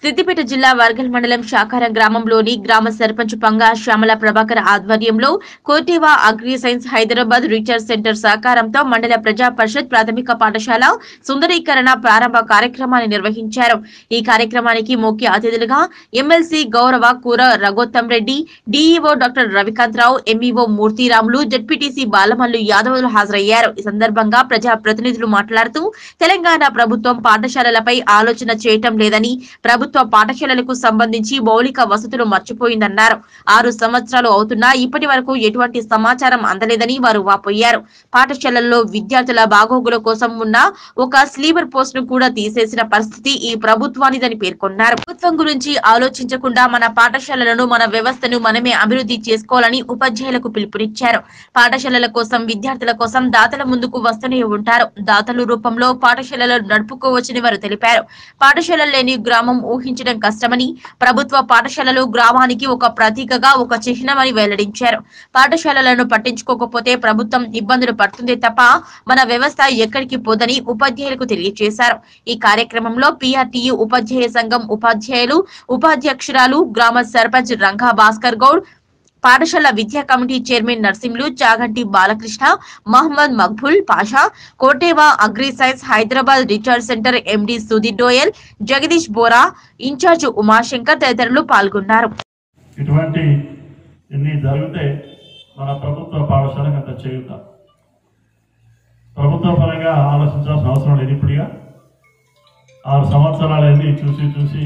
సిద్దిపేట జిల్లా వర్గల్ మండలం శాకారం గ్రామంలోని గ్రామ సర్పంచ్ పంగా శ్యామల ప్రభాకర్ ఆధ్వర్యంలో Corteva agri science Hyderabad research centre సహకారంతో మండల ప్రజా పరిషత్ ప్రాథమిక పాఠశాల సుందరీకరణ ప్రారంభ కార్యక్రమాన్ని నిర్వహించారు ఈ కార్యక్రమానికి ముఖ్య అతిథులుగా ఎమ్మెల్సీ గౌరవ Kura Raghotham Reddy DEO doctor Ravikanth Rao MEO Murthiramulu ZPTC Balamallu యాదవులు హాజరయ్యారు ఈ సందర్భంగా ప్రజా ప్రతినిధులు మాట్లాడుతూ తెలంగాణ ప్రభుత్వం పాఠశాలలపై ఆలోచన చేయటం లేదని ప్రభుత్వ పాఠశాలలకు సంబంధించి మౌలిక వసతులు మర్చిపోయిందన్నారు ఆరు సంవత్సరాలు అవుతున్నా ఇప్పటి వరకు ఎటువంటి సమాచారం అందలేదని వారు వాపోయారు పాఠశాలల్లో విద్యార్థుల బాగోగుల కోసం ఉన్న ఒక స్లీపర్ పోస్ట్ ను కూడా తీసేసిన పరిస్థితి ఈ ప్రభుత్వానిదని పేర్కొన్నారు ప్రభుత్వం గురించి ఆలోచించకుండా మన పాఠశాలలను మన వ్యవస్థను మనమే అభివృద్ధి చేసుకోవాలని ఉపాధ్యాయులకు పిలుపునిచ్చారు పాఠశాలల కోసం విద్యార్థుల కోసం దాతల ముందుకు వస్తూనే ఉంటారు దాతల రూపంలో పాఠశాలలు నడుపుకోవచ్చని వారు తెలిపారు పాఠశాలలు లేని గ్రామం ఊహించడం కష్టమని ప్రభుత్వ పాఠశాలలు గ్రామానికి ఒక ప్రతీకగా ఒక చిహ్నమని వెల్లడించారు పాఠశాలలను పట్టించుకోకపోతే ప్రభుత్వం ఇబ్బందులు పడుతుందే తప్ప మన వ్యవస్థ ఎక్కడికి పోదని ఉపాధ్యాయులకు తెలియజేశారు ఈ కార్యక్రమంలో పిఆర్టీయు ఉపాధ్యాయ సంఘం ఉపాధ్యాయులు ఉపాధ్యక్షురాలు గ్రామ సర్పంచ్ రంగా భాస్కర్ గౌడ్ పాఠశాల విద్యా committee chairman Narsimlu Chaganti Balakrishna Mohammed Maqbool Pasha Corteva agri science Hyderabad research centre MD Sudhir Doyle Jagadish Bora incharge Umashankar తదితరులు పాల్గొన్నారు ఇటువంటి ఇన్ని జరిగితే మన ప్రభుత్వ పాఠశాలకు అంత చేయుత ప్రభుత్వ పరంగా ఆలోచించాల్సిన అవసరం లేదు ఇప్పుడుగా ఆరు సంవత్సరాలైంది చూసి చూసి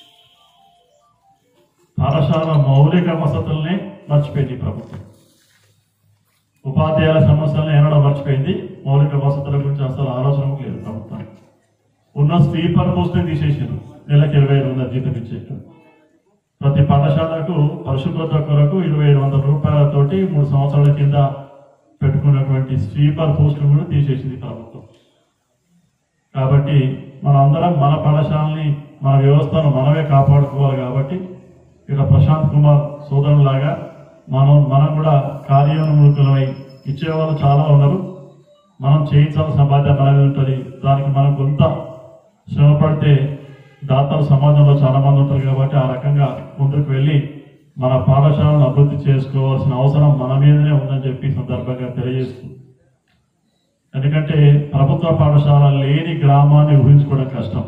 పాఠశాల మౌలిక వసతుల్ని మర్చిపోయింది ఈ ప్రభుత్వం ఉపాధ్యాయుల సమస్యలను ఏనాడో మర్చిపోయింది మౌలిక వసతుల గురించి అసలు ఆలోచన లేదు ప్రభుత్వానికి ఉన్న స్లీపర్ పోస్ట్ని తీసేసారు నెలకు ఇరవై ఐదు వందల జీతం ఇచ్చేట్టు ప్రతి పాఠశాలకు పరిశుభ్రత కొరకు ఇరవై ఐదు వందల రూపాయలతోటి మూడు సంవత్సరాల కింద పెట్టుకున్నటువంటి స్వీపర్ పోస్టులు కూడా తీసేసింది ప్రభుత్వం కాబట్టి మనందరం మన పాఠశాలని మన వ్యవస్థను మనమే కాపాడుకోవాలి కాబట్టి ఇక్కడ ప్రశాంత్ కుమార్ సోదరులాగా మనం మనం కూడా కార్యోన్ముఖులమై ఇచ్చేవాళ్ళు చాలా ఉన్నారు మనం చేయించాల్సిన బాధ్యత మన మీద ఉంటుంది దానికి మనం కొంత శ్రమ పడితే దాతలు సమాజంలో చాలా మంది ఉంటారు కాబట్టి ఆ రకంగా ముందుకు వెళ్ళి మన పాఠశాలను అభివృద్ధి చేసుకోవాల్సిన అవసరం మన మీదనే ఉందని చెప్పి ఈ సందర్భంగా తెలియజేస్తూ ఎందుకంటే ప్రభుత్వ పాఠశాల లేని గ్రామాన్ని ఊహించుకోవడం కష్టం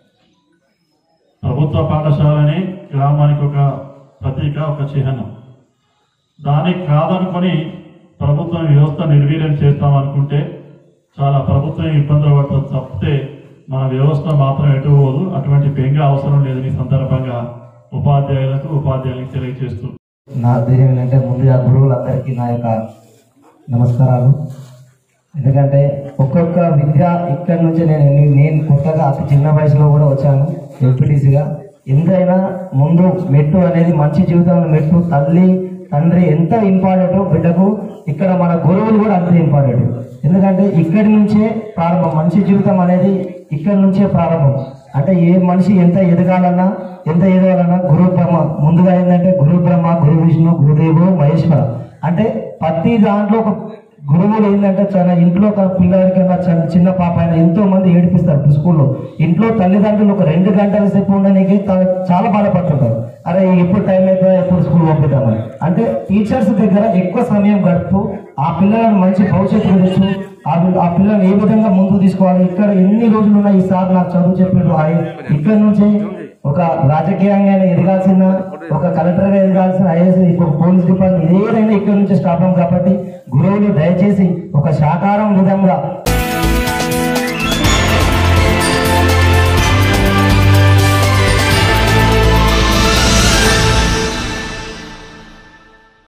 ప్రభుత్వ పాఠశాలని గ్రామానికి ఒక ప్రతీక ఒక చిహ్నం దానికి కాదనుకొని ప్రభుత్వం వ్యవస్థ నిర్వీర్యం చేస్తాం అనుకుంటే చాలా ప్రభుత్వం ఇబ్బందులు పడుతుంది తప్పితే మన వ్యవస్థ మాత్రం ఎటు పోదు అటువంటి బెంగ అవసరం లేదని ఈ సందర్భంగా ఉపాధ్యాయులకు ఉపాధ్యాయులకు తెలియజేస్తూ నా ఉద్దేశం ఏంటంటే ముందుగా గురువులందరికీ నా యొక్క నమస్కారాలు ఎందుకంటే ఒక్కొక్క విద్య ఇక్కడి నుంచి నేను ఎన్ని- నేను కొత్తగా అతి చిన్న వయసులో కూడా వచ్చాను ఎంపీటీసీగా ఎంతైనా ముందు మెట్టు అనేది మంచి జీవితంలో మెట్టు తల్లి తండ్రి ఎంత ఇంపార్టెంట్ బిడ్డకు ఇక్కడ మన గురువులు కూడా అంతే ఇంపార్టెంట్ ఎందుకంటే ఇక్కడి నుంచే ప్రారంభం మంచి జీవితం అనేది ఇక్కడి నుంచే ప్రారంభం అంటే ఏ మనిషి ఎంత ఎదగాలన్నా ఎంత ఎదగాలన్నా గురు బ్రహ్మ ముందుగా ఏంటంటే గురు బ్రహ్మ గురు విష్ణు గురుదేవు మహేశ్వర అంటే ప్రతి దాంట్లో ఒక గురువులు ఏంటంటే చాలా ఇంట్లో ఒక పిల్లలకైనా చిన్న- చిన్న పాప అయినా ఎంతో మంది ఏడిపిస్తారు స్కూల్లో ఇంట్లో తల్లిదండ్రులు ఒక రెండు గంటల సేపు ఉండడానికి తా- చాలా బాధపడుతుంటారు అరే ఎప్పుడు టైం అయితే ఎప్పుడు స్కూల్ పంపిద్దామని అంటే టీచర్స్ దగ్గర ఎక్కువ సమయం గడుపుతూ ఆ పిల్లలను మంచి భవిష్యత్తు గురించి ఆ పిల్ల- ఆ పిల్లల్ని ఏ విధంగా ముందుకు తీసుకోవాలి ఇక్కడ ఎన్ని రోజులు ఉన్నాయి ఈ సార్ నాకు చదువు చెప్పిండ్రు ఆయన ఇక్కడ నుంచి ఒక రాజకీయంగా ఎదగాల్సిన ఒక కలెక్టర్ గా ఎదగాల్సిన ఐఏఎస్ ఇప్పుడు పోలీస్ డిపార్ట్మెంట్ ఏదైనా ఇక్కడ నుంచి స్టాప్ కాబట్టి గురువులు దయచేసి ఒక శాకారం విధంగా